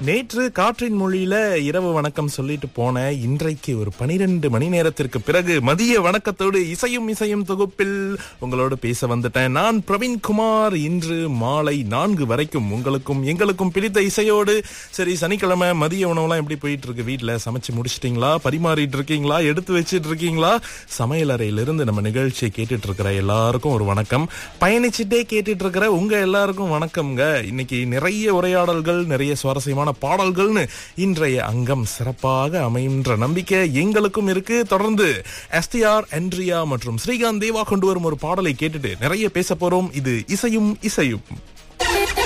நேற்று காற்றின் மொழியில இரவு வணக்கம் சொல்லிட்டு போன இன்றைக்கு ஒரு பனிரெண்டு மணி நேரத்திற்கு பிறகு மதிய வணக்கத்தோடு இசையும் இசையும் தொகுப்பில் உங்களோடு பேச வந்துட்டேன் நான் பிரவீன்குமார் இன்று மாலை நான்கு வரைக்கும் உங்களுக்கும் எங்களுக்கும் பிடித்த இசையோடு சரி சனிக்கிழமை மதிய உணவுலாம் எப்படி போயிட்டு இருக்கு வீட்ல சமைச்சு முடிச்சிட்டீங்களா பரிமாறிட்டு இருக்கீங்களா எடுத்து வச்சிட்டு இருக்கீங்களா சமையல் அறையிலிருந்து நம்ம நிகழ்ச்சியை கேட்டுட்டு இருக்கிற எல்லாருக்கும் ஒரு வணக்கம் பயணிச்சுட்டே கேட்டுட்டு இருக்கிற உங்க எல்லாருக்கும் வணக்கம்ங்க இன்னைக்கு நிறைய உரையாடல்கள் நிறைய சுவாரஸ்யமான பாடல்கள்னு இன்றைய அங்கம் சிறப்பாக அமைகின்ற நம்பிக்கை எங்களுக்கும் இருக்கு தொடர்ந்து எஸ்டிஆர் என்ட்ரியா மற்றும் ஸ்ரீகாந்த் தேவா கொண்டு வரும் ஒரு பாடலை கேட்டுட்டு நிறைய பேச போறோம் இது இசையும் இசையும்